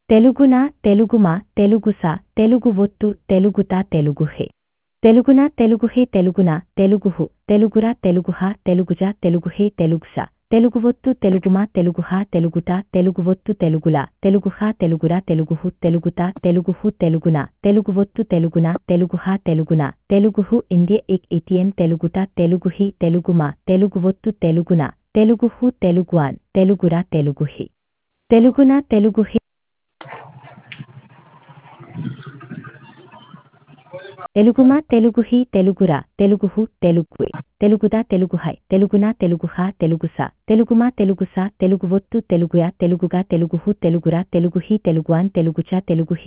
తెలుగున తెలుగుమా తెలుగుస తెలుగు ఒత్తు తెలుగుత తెలుగుహే తెలుగున తెలుగుహే తెలుగున తెలుగుహు తెలుగుర తెలుగుహ తెలుగుజ తెలుగుహే తెలుగుస తెలుగు ఒత్తు తెలుగుమా తెలుగుహ తెలుగుట తెలుగు ఒత్తు తెలుగుల తెలుగుహ తెలుగుర తెలుగుహు తెలుగుత తెలుగుహు తెలుగున తెలుగు ఒత్తు తెలుగున తెలుగుహ తెలుగున తెలుగుహు ఇండియ ఇక్ ఇటియన్ తెలుగుట తెలుగుహి తెలుగుమా తెలుగు ఒత్తు తెలుగున తెలుగుహు తెలుగువాన్ తెలుగుర తెలుగుహి తెలుగున తెలుగుహి తెలుగుమా తెలుగుహి తెలుగుర తెలుగుహు తెలుగుయ్ తెలుగుద తెలుగుహై తెలుగున తెలుగుహ తెలుగుస తెలుగుమా తెలుగుస తెలుగు ఒత్తు తెలుగుయ తెలుగుగా తెలుగుహు తెలుగుర తెలుగుహి తెలుగువాన్ తెలుగుచ తెలుగుహి